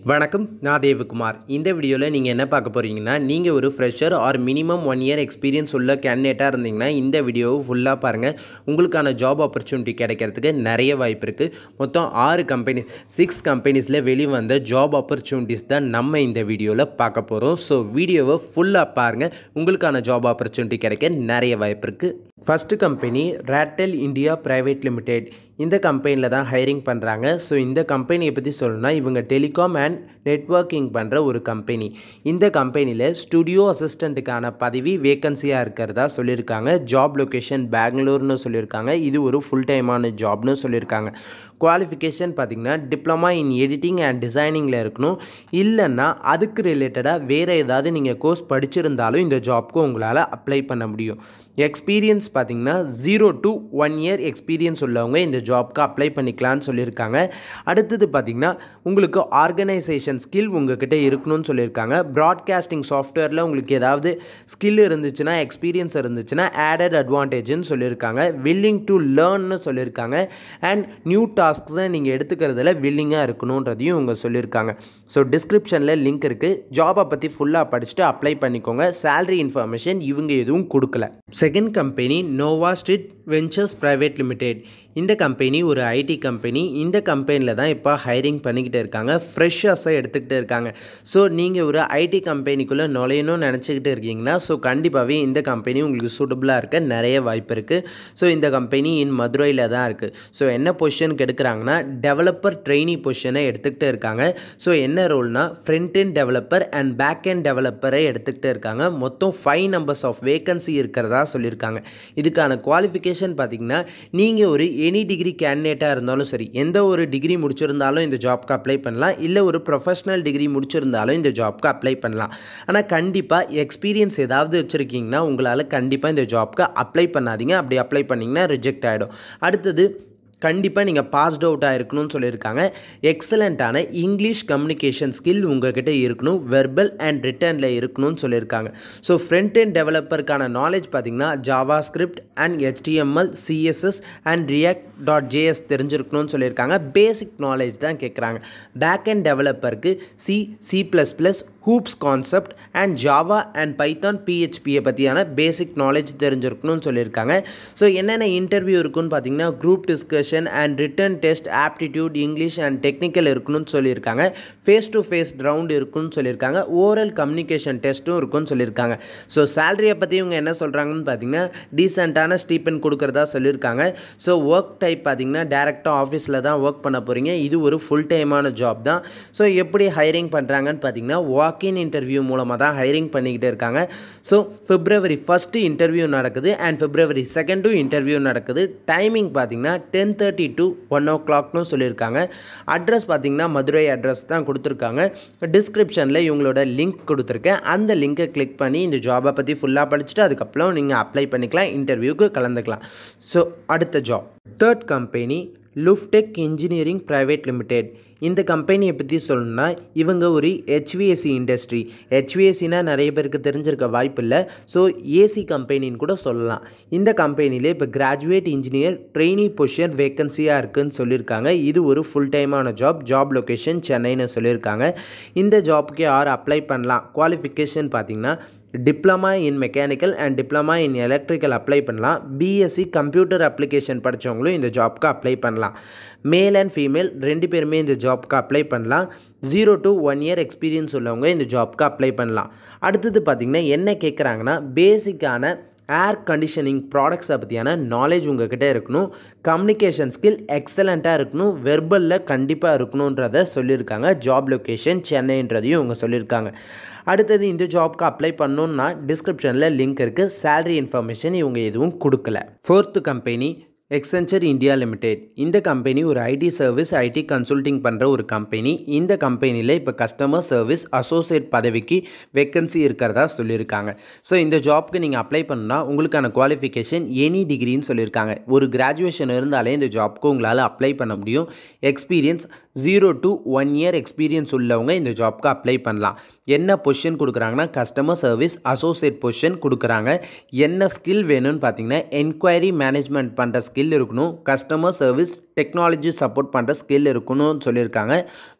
வணக்கம் நான் தேவகுமார் இந்த வீடியோவில் நீங்கள் என்ன பார்க்க போகிறீங்கன்னா நீங்கள் ஒரு fresher or minimum one year experience உள்ள கேண்டிடேட்டாக இருந்தீங்கன்னா இந்த வீடியோவை ஃபுல்லாக பாருங்கள் உங்களுக்கான ஜாப் ஆப்பர்ச்சுனிட்டி கிடைக்கிறதுக்கு நிறைய வாய்ப்பு இருக்குது மொத்தம் ஆறு கம்பெனி சிக்ஸ் கம்பெனிஸில் வெளிவந்த ஜாப் ஆப்பர்ச்சுனிட்டிஸ் தான் நம்ம இந்த வீடியோவில் பார்க்க போகிறோம் ஸோ வீடியோவை ஃபுல்லாக பாருங்கள் உங்களுக்கான ஜாப் ஆப்பர்ச்சுனிட்டி கிடைக்க நிறைய வாய்ப்பு இருக்குது ஃபஸ்ட்டு கம்பெனி ரேட்டல் இந்தியா ப்ரைவேட் லிமிடெட் இந்த கம்பெனியில் தான் ஹைரிங் பண்ணுறாங்க ஸோ இந்த கம்பெனியை பற்றி சொல்லணும்னா இவங்க டெலிகாம் அண்ட் நெட்வொர்க்கிங் பண்ணுற ஒரு கம்பெனி இந்த கம்பெனியில் ஸ்டுடியோ அசிஸ்டண்ட்டுக்கான பதவி வேக்கன்சியாக இருக்கிறதா சொல்லியிருக்காங்க ஜாப் லொக்கேஷன் பெங்களூர்னு சொல்லியிருக்காங்க இது ஒரு ஃபுல் டைமான ஜாப்னு சொல்லியிருக்காங்க குவாலிஃபிகேஷன் பார்த்திங்கன்னா டிப்ளமா இன் எடிட்டிங் அண்ட் டிசைனிங்கில் இருக்கணும் இல்லைன்னா அதுக்கு ரிலேட்டடாக வேறு ஏதாவது நீங்கள் கோர்ஸ் படிச்சிருந்தாலும் இந்த ஜாப்க்கு உங்களால் அப்ளை பண்ண முடியும் எக்ஸ்பீரியன்ஸ் பார்த்திங்கன்னா zero to one year experience உள்ளவங்க இந்த ஜாப்க்கு அப்ளை பண்ணிக்கலான்னு சொல்லியிருக்காங்க அடுத்தது பார்த்திங்கன்னா உங்களுக்கு ஆர்கனைசேஷன் ஸ்கில் உங்ககிட்ட இருக்கணும்னு சொல்லியிருக்காங்க ப்ராட்காஸ்டிங் சாஃப்ட்வேரில் உங்களுக்கு ஏதாவது ஸ்கில் இருந்துச்சுன்னா எக்ஸ்பீரியன்ஸ் இருந்துச்சுன்னா ஆடட் அட்வான்டேஜ்னு சொல்லியிருக்காங்க வில்லிங் டு லேர்ன்னு சொல்லியிருக்காங்க அண்ட் நியூ டாஸ்க்ஸ் தான் நீங்கள் எடுத்துக்கிறதுல வில்லிங்காக இருக்கணுன்றதையும் இவங்க சொல்லியிருக்காங்க ஸோ டிஸ்கிரிப்ஷனில் லிங்க் இருக்குது ஜாபை பற்றி ஃபுல்லாக படிச்சுட்டு அப்ளை பண்ணிக்கோங்க சேலரி இன்ஃபர்மேஷன் இவங்க எதுவும் கொடுக்கல second company Nova Street Ventures private limited இந்த கம்பெனி ஒரு ஐடி கம்பெனி இந்த கம்பெனியில் தான் இப்போ ஹைரிங் பண்ணிக்கிட்டு இருக்காங்க ஃப்ரெஷர்ஸை எடுத்துக்கிட்டு இருக்காங்க ஸோ நீங்கள் ஒரு ஐடி கம்பெனிக்குள்ளே நுழையணும்னு நினச்சிக்கிட்டு இருக்கீங்கன்னா ஸோ கண்டிப்பாகவே இந்த கம்பெனி உங்களுக்கு சூட்டபுளாக இருக்க நிறைய வாய்ப்பு இருக்குது ஸோ இந்த கம்பெனி இன் மதுரையில் தான் இருக்குது ஸோ என்ன பொசிஷனுக்கு எடுக்கிறாங்கன்னா டெவலப்பர் ட்ரெயினி பொசிஷனை எடுத்துக்கிட்டு இருக்காங்க ஸோ என்ன ரோல்னா front end developer and back end டெவலப்பரை எடுத்துக்கிட்டு இருக்காங்க மொத்தம் ஃபைவ் நம்பர்ஸ் ஆஃப் வேகன்சி இருக்கிறதா சொல்லியிருக்காங்க இதுக்கான குவாலிஃபிகேஷன் பார்த்திங்கன்னா நீங்கள் ஒரு எனி டிகிரி கேண்டிடேட்டாக இருந்தாலும் சரி எந்த ஒரு டிகிரி முடிச்சிருந்தாலும் இந்த ஜாப்க்கு அப்ளை பண்ணலாம் இல்லை ஒரு ப்ரொஃபஷனல் டிகிரி முடிச்சிருந்தாலும் இந்த ஜாப்க்கு அப்ளை பண்ணலாம் ஆனால் கண்டிப்பாக எக்ஸ்பீரியன்ஸ் ஏதாவது வச்சுருக்கீங்கன்னா உங்களால் கண்டிப்பாக இந்த ஜாப்க்கு அப்ளை பண்ணாதீங்க அப்படி அப்ளை பண்ணிங்கன்னா ரிஜெக்ட் ஆகிடும் அடுத்தது கண்டிப்பாக நீங்கள் பாஸ்ட் அவுட் ஆகிருக்கணும்னு சொல்லியிருக்காங்க எக்ஸலண்ட்டான இங்கிலீஷ் கம்யூனிகேஷன் ஸ்கில் உங்ககிட்ட இருக்கணும் வெர்பல் அண்ட் ரிட்டர்னில் இருக்கணும்னு சொல்லியிருக்காங்க ஸோ ஃப்ரண்ட் அண்ட் டெவலப்பருக்கான நாலேஜ் பார்த்தீங்கன்னா JavaScript and HTML CSS and React dot JS தெரிஞ்சிருக்கணும்னு சொல்லியிருக்காங்க பேசிக் நாலேஜ் தான் கேட்குறாங்க பேக் அண்ட் டெவலப்பருக்கு C C plus plus OOPS concept and Java and Python பிஹெச்பியை பற்றியான பேசிக் நாலேஜ் தெரிஞ்சிருக்கணும்னு சொல்லியிருக்காங்க ஸோ என்னென்ன இன்டர்வியூ இருக்குன்னு பார்த்தீங்கன்னா group discussion and written test aptitude English and technical இருக்கணும்னு சொல்லியிருக்காங்க ஃபேஸ் டு ஃபேஸ் ரவுண்ட் இருக்குன்னு சொல்லியிருக்காங்க ஓரல் கம்யூனிகேஷன் டெஸ்ட்டும் இருக்குன்னு சொல்லியிருக்காங்க ஸோ சேலரியை பற்றி இவங்க என்ன சொல்கிறாங்கன்னு பார்த்தீங்கன்னா டீசெண்டான ஸ்டீப்பன் கொடுக்குறதா சொல்லியிருக்காங்க ஸோ ஒர்க் டைப் பார்த்தீங்கன்னா டேரெக்டாக ஆஃபீஸில் தான் ஒர்க் பண்ண போகிறீங்க இது ஒரு ஃபுல் டைமான ஜாப் தான் ஸோ எப்படி ஹைரிங் பண்ணுறாங்கன்னு பார்த்தீங்கன்னா வாக்கின் இன்டர்வியூ மூலமாக தான் ஹைரிங் பண்ணிக்கிட்டு இருக்காங்க ஸோ பிப்ரவரி ஃபஸ்ட்டு இன்டர்வியூ நடக்குது அண்ட் பிப்ரவரி செகண்டும் இன்டர்வியூ நடக்குது டைமிங் பார்த்தீங்கன்னா டென் தேர்ட்டி டு ஒன் ஓ கிளாக்னு சொல்லியிருக்காங்க அட்ரஸ் பார்த்தீங்கன்னா மதுரை அட்ரஸ் தான் கொடுத்துருக்காங்க டிஸ்கிரிப்ஷனில் இவங்களோட லிங்க் கொடுத்துருக்கேன் அந்த லிங்க்கை கிளிக் பண்ணி இந்த ஜாபை பற்றி ஃபுல்லாக படிச்சுட்டு அதுக்கப்புறம் நீங்கள் அப்ளை பண்ணிக்கலாம் இன்டர்வியூக்கு கலந்துக்கலாம் ஸோ அடுத்த job third company Luftech engineering private limited இந்த கம்பெனியை பற்றி சொல்லணும்னா இவங்க ஒரு ஹெச்விஎஸ்சி இண்டஸ்ட்ரி ஹெச்விஎஸ்சினா நிறைய பேருக்கு தெரிஞ்சிருக்க வாய்ப்பு இல்லை ஸோ ஏசி கம்பெனின்னு கூட சொல்லலாம் இந்த கம்பெனியில் இப்போ கிராஜுவேட் இன்ஜினியர் ட்ரெயினி பொசிஷன் வேக்கன்சியாக இருக்குதுன்னு சொல்லியிருக்காங்க இது ஒரு ஃபுல் டைமான ஜாப் ஜாப் லொக்கேஷன் சென்னைன்னு சொல்லியிருக்காங்க இந்த ஜாப்க்கு யார் அப்ளை பண்ணலாம் குவாலிஃபிகேஷன் பார்த்திங்கன்னா diploma in mechanical and diploma in electrical apply பண்ணலாம் பிஎஸ்சி கம்ப்யூட்டர் அப்ளிகேஷன் படித்தவங்களும் இந்த ஜாப்க்கு அப்ளை பண்ணலாம் மேல் அண்ட் ஃபீமேல் ரெண்டு பேருமே இந்த ஜாப்க்கு அப்ளை பண்ணலாம் zero to one year experience உள்ளவங்க இந்த ஜாப்க்கு அப்ளை பண்ணலாம் அடுத்தது பார்த்திங்கன்னா என்ன கேட்குறாங்கன்னா பேசிக்கான ஏர் கண்டிஷனிங் ப்ராடக்ட்ஸை பற்றியான நாலேஜ் உங்ககிட்ட இருக்கணும் கம்யூனிகேஷன் ஸ்கில் எக்ஸலண்ட்டாக இருக்கணும் வெர்பலில் கண்டிப்பாக இருக்கணுன்றத சொல்லியிருக்காங்க ஜாப் லொக்கேஷன் சென்னைன்றதையும் இவங்க சொல்லியிருக்காங்க அடுத்தது இந்த ஜாப்க்கு அப்ளை பண்ணணுன்னா டிஸ்கிரிப்ஷனில் லிங்க் இருக்குது சேலரி இன்ஃபர்மேஷன் இவங்க எதுவும் கொடுக்கல fourth company Accenture India limited இந்த கம்பெனி ஒரு ஐடி சர்வீஸ் ஐடி கன்சல்டிங் பண்ணுற ஒரு கம்பெனி இந்த கம்பெனியில் இப்போ கஸ்டமர் சர்வீஸ் அசோசியேட் பதவிக்கு வேக்கன்சி இருக்கிறதா சொல்லியிருக்காங்க ஸோ இந்த ஜாப்க்கு நீங்கள் அப்ளை பண்ணால் உங்களுக்கான குவாலிஃபிகேஷன் எனி டிகிரின்னு சொல்லியிருக்காங்க ஒரு கிராஜுவேஷன் இருந்தாலே இந்த ஜாப்க்கு உங்களால் அப்ளை பண்ண முடியும் experience zero to one year experience உள்ளவங்க இந்த ஜாப்க்கு அப்ளை பண்ணலாம் என்ன பொசிஷன் கொடுக்குறாங்கன்னா கஸ்டமர் சர்வீஸ் அசோசியேட் பொசிஷன் கொடுக்குறாங்க என்ன ஸ்கில் வேணும்னு பார்த்தீங்கன்னா என்கொயரி மேனேஜ்மெண்ட் பண்ணுற ஸ்கில் இருக்கணும் கஸ்டமர் சர்வீஸ் டெக்னாலஜி சப்போர்ட் பண்ணுற ஸ்கில் இருக்கணும்னு சொல்லியிருக்காங்க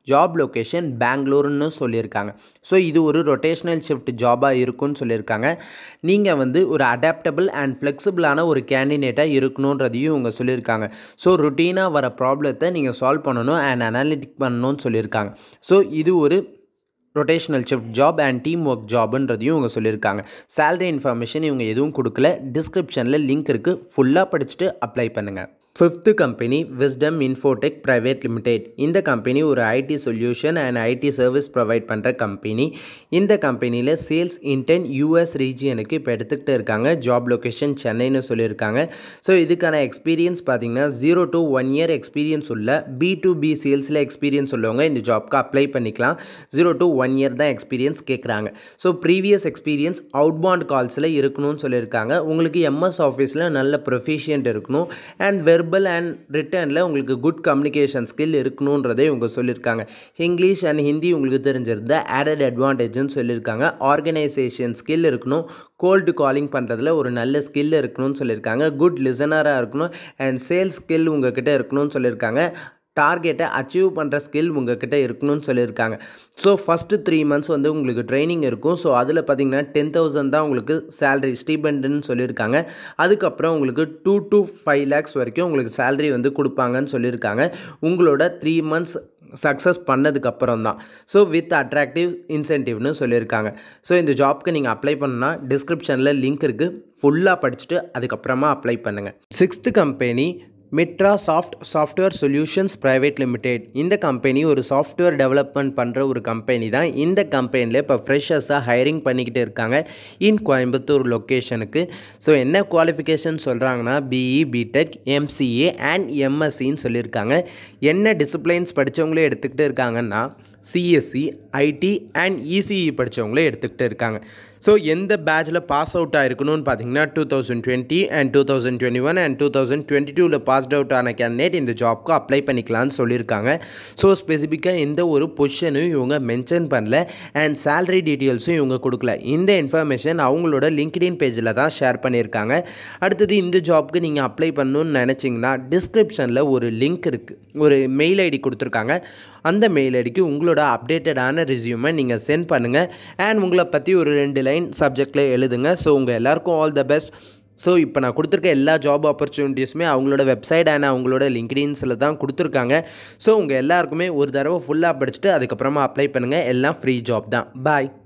ஜாப் லொக்கேஷன் பெங்களூர்னு சொல்லியிருக்காங்க ஸோ இது ஒரு ரொட்டேஷனல் ஷிஃப்ட் ஜாபாக இருக்கும்னு சொல்லியிருக்காங்க நீங்கள் வந்து ஒரு அடாப்டபிள் அண்ட் ஃப்ளெக்சிபிளான ஒரு கேண்டிடேட்டாக இருக்கணுன்றதையும் இவங்க சொல்லியிருக்காங்க ஸோ ருட்டீனாக வர ப்ராப்ளத்தை நீங்கள் சால்வ் பண்ணணும் அண்ட் அனாலிட்டிக் பண்ணணும்னு சொல்லியிருக்காங்க ஸோ இது ஒரு rotational shift job and team work ஜாப்ன்றதையும் இவங்க சொல்லியிருக்காங்க சேலரி இன்ஃபர்மேஷன் இவங்க எதுவும் கொடுக்கல டிஸ்கிரிப்ஷனில் லிங்க் இருக்குது ஃபுல்லாக படிச்சுட்டு அப்ளை பண்ணுங்கள் fifth company Wisdom Infotech private limited இந்த கம்பெனி ஒரு IT solution and IT service provide பண்ணுற கம்பெனி இந்த கம்பெனியில் சேல்ஸ் இன்டென் யூஎஸ் ரீஜியனுக்கு இப்போ எடுத்துக்கிட்டு இருக்காங்க ஜாப் லொக்கேஷன் சென்னைன்னு சொல்லியிருக்காங்க ஸோ இதுக்கான எக்ஸ்பீரியன்ஸ் பார்த்தீங்கன்னா zero to one year experience உள்ள பி டு பி சேல்ஸில் எக்ஸ்பீரியன்ஸ் உள்ளவங்க இந்த ஜாப்க்கு அப்ளை பண்ணிக்கலாம் ஜீரோ டு ஒன் இயர் தான் எக்ஸ்பீரியன்ஸ் கேட்குறாங்க ஸோ ப்ரீவியஸ் எக்ஸ்பீரியன்ஸ் அவுட்பாண்ட் கால்ஸில் இருக்கணும்னு சொல்லியிருக்காங்க உங்களுக்கு எம்எஸ் ஆஃபீஸில் நல்ல ப்ரொஃபிஷியன்ட் இருக்கணும் அண்ட் வெர்பல் அண்ட் ரிட்டர்னில் உங்களுக்கு குட் கம்யூனிகேஷன் ஸ்கில் இருக்கணுன்றதை இவங்க சொல்லியிருக்காங்க இங்கிலீஷ் அண்ட் ஹிந்தி உங்களுக்கு தெரிஞ்சிருந்த ஆடட் அட்வான்டேஜ்னு சொல்லியிருக்காங்க ஆர்கனைசேஷன் ஸ்கில் இருக்கணும் கோல்டு காலிங் பண்ணுறதுல ஒரு நல்ல ஸ்கில் இருக்கணும்னு சொல்லியிருக்காங்க குட் லிசனராக இருக்கணும் அண்ட் சேல்ஸ் ஸ்கில் உங்ககிட்ட இருக்கணும்னு சொல்லியிருக்காங்க டார்கெட்டை அச்சீவ் பண்ணுற ஸ்கில் உங்ககிட்ட இருக்கணும்னு சொல்லியிருக்காங்க ஸோ ஃபஸ்ட்டு த்ரீ மந்த்ஸ் வந்து உங்களுக்கு ட்ரைனிங் இருக்கும் ஸோ அதில் பார்த்தீங்கன்னா டென் தௌசண்ட் தான் உங்களுக்கு சேலரி ஸ்டீபெண்டுன்னு சொல்லியிருக்காங்க அதுக்கப்புறம் உங்களுக்கு டூ டு ஃபைவ் லேக்ஸ் வரைக்கும் உங்களுக்கு சேலரி வந்து கொடுப்பாங்கன்னு சொல்லியிருக்காங்க உங்களோட த்ரீ மந்த்ஸ் சக்ஸஸ் பண்ணதுக்கப்புறம் தான் ஸோ வித் அட்ராக்டிவ் இன்சென்டிவ்னு சொல்லியிருக்காங்க ஸோ இந்த ஜாப்க்கு நீங்கள் அப்ளை பண்ணால் டிஸ்கிரிப்ஷனில் லிங்க் இருக்குது ஃபுல்லாக படிச்சுட்டு அதுக்கப்புறமா அப்ளை பண்ணுங்கள் sixth company Mitra soft software solutions private limited இந்த கம்பெனி ஒரு சாஃப்ட்வேர் டெவலப்மெண்ட் பண்ணுற ஒரு கம்பெனி தான் இந்த கம்பெனியில் இப்போ ஃப்ரெஷர்ஸாக ஹையரிங் பண்ணிக்கிட்டு இருக்காங்க இன் கோயம்புத்தூர் லொக்கேஷனுக்கு ஸோ என்ன குவாலிஃபிகேஷன் சொல்கிறாங்கன்னா பிஇ பிடெக் எம்சிஏ அண்ட் எம்எஸ்சின்னு சொல்லியிருக்காங்க என்ன டிசிப்ளைன்ஸ் படித்தவங்களே எடுத்துக்கிட்டு இருக்காங்கன்னா சிஎஸ்சி ஐடி அண்ட் இசிஇ படித்தவங்களே எடுத்துக்கிட்டு இருக்காங்க ஸோ எந்த பேட்சில் பாஸ் அவுட் ஆயிருக்கணும்னு பார்த்தீங்கன்னா two thousand twenty and two thousand twenty one and two thousand twenty டூவில் பாஸ்ட் அவுட் ஆன கேண்டிடேட் இந்த ஜாப்க்கு அப்ளை பண்ணிக்கலாம்னு சொல்லியிருக்காங்க ஸோ ஸ்பெசிஃபிக்காக எந்த ஒரு பொசிஷனும் இவங்க மென்ஷன் பண்ணல அண்ட் சேலரி டீட்டெயில்ஸும் இவங்க கொடுக்கல இந்த இன்ஃபர்மேஷன் அவங்களோட லிங்க்டின் பேஜில் தான் ஷேர் பண்ணியிருக்காங்க அடுத்தது இந்த ஜாப்க்கு நீங்கள் அப்ளை பண்ணணும்னு நினச்சிங்கன்னா டிஸ்கிரிப்ஷனில் ஒரு லிங்க் இருக்குது ஒரு மெயில் ஐடி கொடுத்துருக்காங்க அந்த மெயில் ஐடிக்கு உங்களோட அப்டேட்டடான ரிசியூமை நீங்கள் சென்ட் பண்ணுங்கள் அண்ட் உங்களை பற்றி ஒரு ரெண்டு லைன் சப்ஜெக்டில் எழுதுங்க ஸோ உங்கள் எல்லாருக்கும் ஆல் த பெஸ்ட் ஸோ இப்போ நான் கொடுத்துருக்க எல்லா ஜாப் ஆப்பர்ச்சுனிட்டிஸுமே அவங்களோட வெப்சைட் அண்ட் அவங்களோட லிங்க்டின்ஸில் தான் கொடுத்துருக்காங்க ஸோ உங்கள் எல்லாருக்குமே ஒரு தடவை ஃபுல்லாக படிச்சுட்டு அதுக்கப்புறமா அப்ளை பண்ணுங்கள் எல்லாம் ஃப்ரீ ஜாப் தான் பாய்